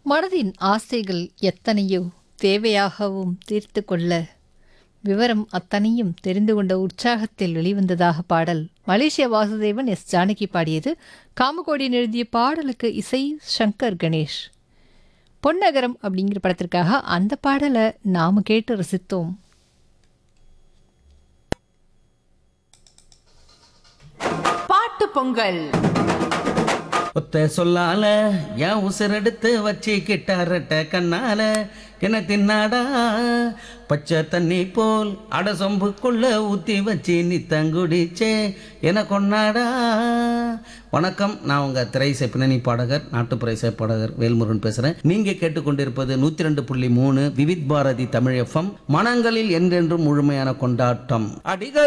மனதின் ஆசைகள் எத்தனையோ தேவையாகவும் தீர்த்து கொள்ள விவரம் அத்தனையும் தெரிந்து கொண்ட உற்சாகத்தில் வெளிவந்ததாக பாடல் மலேசிய வாசுதேவன் எஸ் ஜானகி பாடியது காமகோடியன் எழுதிய பாடலுக்கு இசை சங்கர் கணேஷ் பொன்னகரம் அப்படிங்கிற படத்திற்காக அந்த பாடலை நாம கேட்டு ரசித்தோம் பாட்டு பொங்கல் ஒத்த சொல்லால என் உசிரெடுத்து வச்சு கிட்டாரட்ட கண்ணால என்ன தின்னாடா பச்சை தண்ணி போல் அட சொம்புக்குள்ள ஊத்தி வச்சு நித்தங்குடிச்சே என கொண்டாடா வணக்கம் நான் உங்க திரைசை பின்னணி பாடகர் நாட்டுப்புற இசை பாடகர் வேல்முருகன் பேசுறேன் நீங்க கேட்டுக்கொண்டிருப்பது நூத்தி ரெண்டு புள்ளி மூணு விவித் பாரதி தமிழ் எஃப்எம் மனங்களில் என்றென்றும் முழுமையான கொண்டாட்டம் அடிக